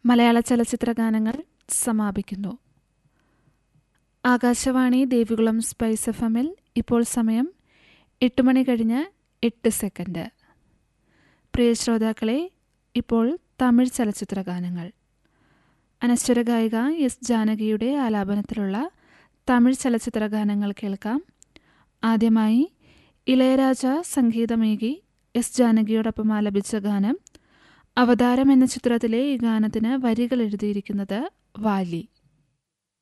മലയാള ചലച്ചിത്ര ഗാനങ്ങൾ സമാപിക്കുന്നു ആകാശവാണി ദേവികുളം സ്പൈസ് എഫ് എമ്മിൽ ഇപ്പോൾ സമയം എട്ട് മണി കഴിഞ്ഞ് എട്ട് സെക്കൻഡ് പ്രിയ ശ്രോതാക്കളെ ഇപ്പോൾ തമിഴ് ചലച്ചിത്ര ഗാനങ്ങൾ അനശ്വര ഗായിക എസ് ജാനകിയുടെ ആലാപനത്തിലുള്ള തമിഴ് ചലച്ചിത്ര ഗാനങ്ങൾ കേൾക്കാം ആദ്യമായി ഇളയരാജ സംഗീതമേകി എസ് ജാനകിയോടൊപ്പം ആലപിച്ച ഗാനം അവതാരം എന്ന ചിത്രത്തിലെ ഈ ഗാനത്തിന് വരികൾ എഴുതിയിരിക്കുന്നത് വാലി